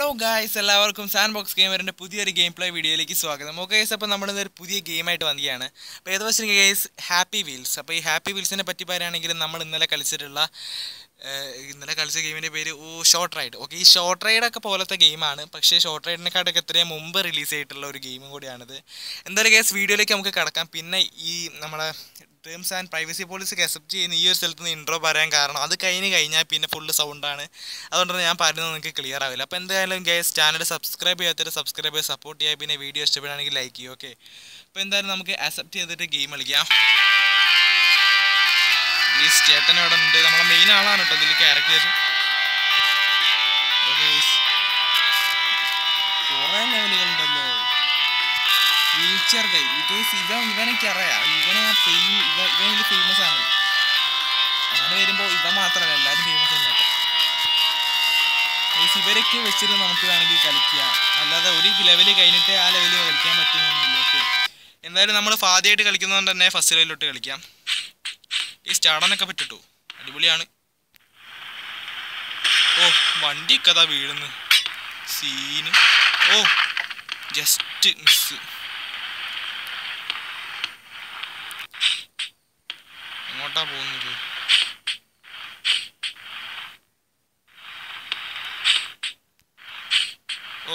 Guys എല്ലാവർക്കും sand box ഗെയിമറിൻ്റെ പുതിയൊരു game play വീഡിയോയിലേക്ക് സ്വാഗതം ഓക്കെ ഗൈസ് അപ്പോൾ നമ്മൾ ഇന്നൊരു പുതിയ ഗെയിമായിട്ട് വന്നിരിക്കുകയാണ് അപ്പോൾ ഏത് വെച്ചാൽ ഗൈസ് ഹാപ്പി വീൽസ് അപ്പോൾ ഈ ഹാപ്പി വീൽസിനെ പറ്റി പറയുകയാണെങ്കിൽ നമ്മൾ ഇന്നലെ കളിച്ചിട്ടുള്ള ഏഹ്, ഇന്നലെ കളിച്ച ഗെയിമിൻ്റെ പേര് ഓ ഷോർട്ട് റൈഡ് ഓക്കെ ഈ ഷോർട്ട് റൈഡൊക്കെ പോലത്തെ ഗെയിമാണ് പക്ഷേ ഷോർട്ട് റൈഡിനെക്കാട്ടൊക്കെ എത്രയും മുമ്പ് റിലീസ് ചെയ്തിട്ടുള്ള ഒരു ഗെയിമും കൂടിയാണിത് എന്തായാലും ഗൈസ് വീഡിയോയിലേക്ക് നമുക്ക് കടക്കാം പിന്നെ ഈ നമ്മളെ terms and privacy policy accept ചെയ്യുന്ന ഈ ഒരു സ്ഥലത്ത് നിന്ന് ഇൻട്രോ പറയാൻ കാരണം അത് കഴിഞ്ഞ് കഴിഞ്ഞാൽ പിന്നെ ഫുള്ള് സൗണ്ടാണ് അതുകൊണ്ട് ഞാൻ പറയുന്നത് നിങ്ങൾക്ക് ക്ലിയർ ആവില്ല അപ്പോൾ എന്തായാലും ഗൈസ് ചാനൽ സബ്സ്ക്രൈബ് ചെയ്യാത്തൊരു സബ്സ്ക്രൈബ് ചെയ്ത് സപ്പോർട്ട് ചെയ്യുക പിന്നെ വീഡിയോ ഇഷ്ടപ്പെടുകയാണെങ്കിൽ ലൈക്ക് ചെയ്യും ഓക്കെ അപ്പോൾ എന്തായാലും നമുക്ക് അക്സെപ്റ്റ് ചെയ്തിട്ട് ഗെയിം കളിക്കാം ഈ ചേട്ടൻ ഇവിടെ ഉണ്ട് നമ്മളെ മെയിൻ ആളാണ് കേട്ടോ ഇതിൽ ക്യാരക്ടേഴ്സ് കുറേ ലെവലുകളുണ്ടല്ലോ വീൽ ചെയർ കൈ ബിക്കോസ് ഇവൻ ഇവനൊക്കെ അറിയാം ഇവനെ ഫെയിം ഇവ ഇവൻ ഇതിൽ ഫേമസ് ആണ് അങ്ങനെ വരുമ്പോൾ ഇവ മാത്രമല്ല എല്ലാവരും ഫേമസ് തന്നെ കേട്ടോ Guys, ഇവരൊക്കെ വെച്ചിട്ട് നമുക്ക് വേണമെങ്കിൽ കളിക്കാം അല്ലാതെ ഒരു ലെവൽ കഴിഞ്ഞിട്ട് ആ ലെവലിൽ കളിക്കാൻ പറ്റുന്നൊന്നുമില്ല ഓക്കെ എന്തായാലും നമ്മൾ ആദ്യമായിട്ട് കളിക്കുന്നതുകൊണ്ട് തന്നെ ഫസ്റ്റ് ലെവലിലോട്ട് കളിക്കാം ഈ സ്റ്റാർടാനൊക്കെ പറ്റിട്ടോ അടിപൊളിയാണ് ഓ വണ്ടി കഥ വീഴുന്നു സീന് ഓ ജസ്റ്റ് മിസ് എങ്ങോട്ടാ പോകുന്നത് ഓ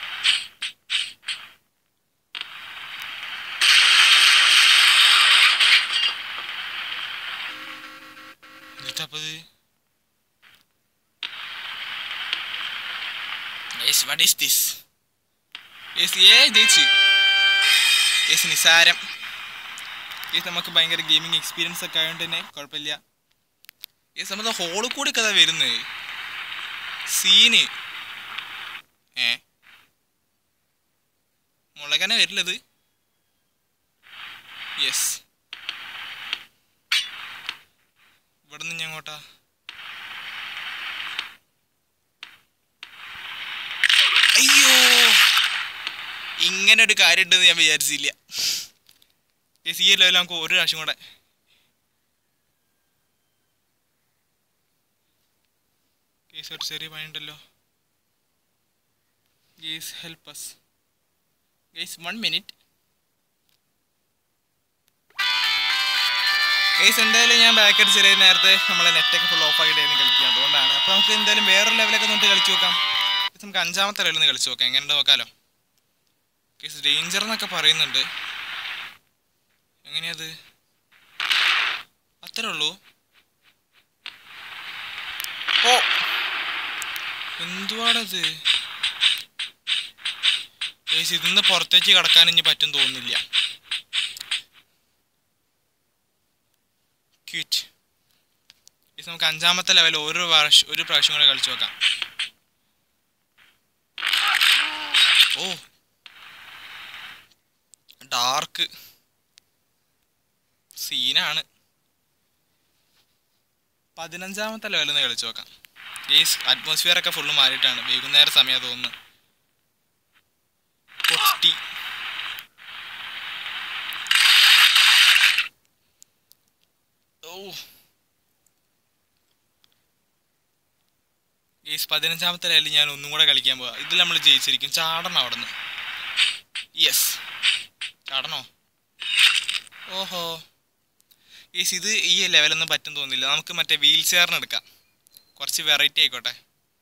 എന്നിട്ടപ്പത് Yes, what is this? Yes, yeah, ജയിച്ച് യെസ് നിസാരം യെസ് നമുക്ക് ഭയങ്കര ഗെയിമിംഗ് എക്സ്പീരിയൻസ് ഒക്കെ ആയതുകൊണ്ട് തന്നെ കുഴപ്പമില്ല യെസ് നമ്മുടെ ഹോളിൽ കൂടി കഥ വരുന്നത് സീന് ഏ മുളകനെ വരില്ലത് യെസ് ഇവിടെ നിന്ന് ഞാൻ അങ്ങോട്ടാ അയ്യോ ഇങ്ങനെ ഒരു കാര്യം ഉണ്ടെന്ന് ഞാൻ വിചാരിച്ചില്ല യെസ് ഈ ലെവലിൽ നമുക്ക് ഒരു പ്രാവശ്യം കൂടെ കേസ് ഒരു ചെറിയ പണിയുണ്ടല്ലോ guys help us guys one minute guys എന്തായാലും ഞാൻ ബാക്ക് അടിച്ച് നേരത്തെ നമ്മളെ നെറ്റൊക്കെ ഫുൾ ഓഫ് ആക്കിയിട്ടായിരുന്നു കളിക്കുക അതുകൊണ്ടാണ് അപ്പോൾ നമുക്ക് എന്തായാലും വേറൊരു ലെവലൊക്കെ നോക്കി കളിച്ചു നോക്കാം ഇത് നമുക്ക് അഞ്ചാമത്തെ ലെവലിൽ നിന്ന് കളിച്ചു നോക്കാം എങ്ങനെയുണ്ട് നോക്കാലോ കേസ് ഡേഞ്ചർ എന്നൊക്കെ പറയുന്നുണ്ട് എങ്ങനെയത് അത്രേ ഉള്ളൂ ഓ എന്തുവാണത് കേസ് ഇതിന്ന് പുറത്തേക്ക് കടക്കാൻ ഇനി പറ്റും തോന്നുന്നില്ല ക്യൂറ്റ് കേസ് നമുക്ക് അഞ്ചാമത്തെ ലെവൽ ഒരു പ്രാവശ്യം ഒരു പ്രാവശ്യം കൂടെ കളിച്ചു നോക്കാം ഓ ഡാർക്ക് സീനാണ് പതിനഞ്ചാമത്തെ ലെവലിൽ നിന്ന് കളിച്ചു നോക്കാം ഈ അറ്റ്മോസ്ഫിയർ ഒക്കെ ഫുള്ള് മാറിയിട്ടാണ് വൈകുന്നേര സമയം തോന്നുന്നു പൊട്ടി ഓ ഈ പതിനഞ്ചാമത്തെ ലെവലിൽ ഞാൻ ഒന്നും കൂടെ കളിക്കാൻ പോവാ ഇതിൽ നമ്മൾ ജയിച്ചിരിക്കും ചാടണം അവിടെ നിന്ന് യെസ് ചാടണോ ഓഹോ യെസ് ഇത് ഈ ലെവലൊന്നും പറ്റും തോന്നുന്നില്ല നമുക്ക് മറ്റേ വീൽ ചെയറിന് എടുക്കാം കുറച്ച് വെറൈറ്റി ആയിക്കോട്ടെ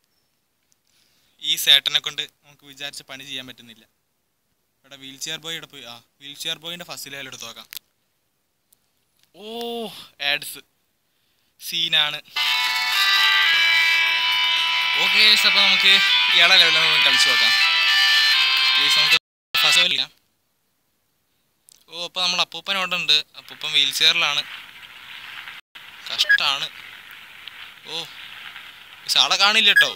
ഈ സേട്ടനെ കൊണ്ട് നമുക്ക് വിചാരിച്ച പണി ചെയ്യാൻ പറ്റുന്നില്ല ഇവിടെ വീൽ ചെയർ ബോയ് ഇവിടെ പോയി ആ വീൽ ചെയർ ബോയിൻ്റെ ഫസ്റ്റ് ലെവൽ എടുത്ത് നോക്കാം ഓ ആഡ്സ് സീനാണ് ഓക്കെ അപ്പോൾ നമുക്ക് ഇയാളെ ലെവലിൽ കളിച്ചു നോക്കാം Guys, നമുക്ക് ഫസ്റ്റ് ലെവലില്ല ഓ അപ്പോൾ നമ്മൾ അപ്പൂപ്പൻ അവിടെ ഉണ്ട് അപ്പൂപ്പൻ വീൽ ചെയറിലാണ് കഷ്ടാണ് ഓ പക്ഷെ ആളെ കാണില്ല കേട്ടോ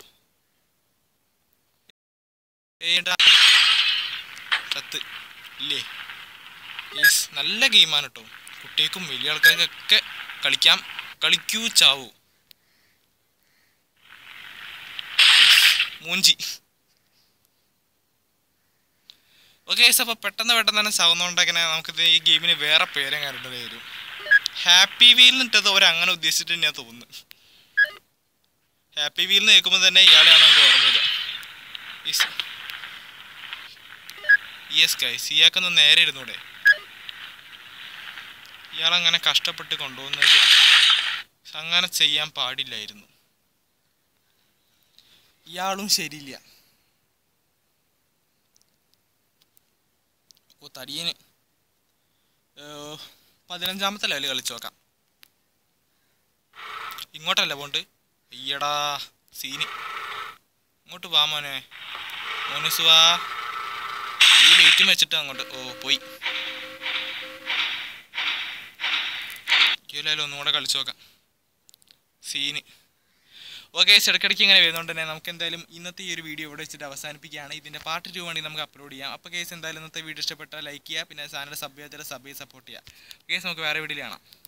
ഏട്ടാ ചത്ത് ഇല്ലേ യെസ് നല്ല ഗെയിമാണ് കേട്ടോ കുട്ടികൾക്കും വലിയ ആൾക്കാർക്കൊക്കെ കളിക്കാം കളിക്കൂ ചാവൂ മൂഞ്ചി ഓക്കെ അപ്പോൾ പെട്ടെന്ന് പെട്ടെന്ന് തന്നെ ചാവുന്നതുകൊണ്ടങ്ങനെ നമുക്കിത് ഈ ഗെയിമിന് വേറെ പേരും കരണ്ടത് വരും ഹാപ്പി വീൽ എന്നിട്ടത് അവർ അങ്ങനെ ഉദ്ദേശിച്ചിട്ട് തന്നെയാണ് തോന്നുന്നു ഹാപ്പി വീൽ എന്ന് കേൾക്കുമ്പോൾ തന്നെ ഇയാളെയാണ് നമുക്ക് ഓർമ്മ വരിക ഈ യെസ് ഗൈസ് ഇയാൾക്കൊന്ന് നേരെ ഇരുന്നൂടെ ഇയാളങ്ങനെ കഷ്ടപ്പെട്ട് കൊണ്ടുപോകുന്നത് അങ്ങനെ ചെയ്യാൻ പാടില്ലായിരുന്നു ഇയാളും ശരിയില്ല ഓ തടിയന് ഏർ, പതിനഞ്ചാമത്തെ ലെവൽ കളിച്ചു നോക്കാം ഇങ്ങോട്ടല്ല പോണ്ട് അയ്യടാ സീന് ഇങ്ങോട്ട് വാ മോനെ മോനുസ് വാ ഈ വെയിറ്റും വെച്ചിട്ട് അങ്ങോട്ട് ഓ പോയി ഇല്ലാലോ ഒന്നും കൂടെ കളിച്ചു നോക്കാം സീന് ഓക്കെ ഇടയ്ക്കിടയ്ക്ക് ഇങ്ങനെ വരുന്നതുകൊണ്ട് തന്നെ നമുക്ക് എന്തായാലും ഇന്നത്തെ ഈ ഒരു വീഡിയോ ഇവിടെ വെച്ചിട്ട് അവസാനിപ്പിക്കുകയാണ് ഇതിൻ്റെ പാർട്ട് ടു വേണ്ടി നമുക്ക് അപ്ലോഡ് ചെയ്യാം അപ്പോൾ കേസ് എന്തായാലും ഇന്നത്തെ വീഡിയോ ഇഷ്ടപ്പെട്ടാൽ ലൈക്ക് ചെയ്യുക പിന്നെ ചാനൽ സബ് ചെയ്യാത്ത സബ് ചെയ്ത് സപ്പോർട്ട് ചെയ്യുക കേസ് നമുക്ക് വേറെ വീഡിയോ കാണാം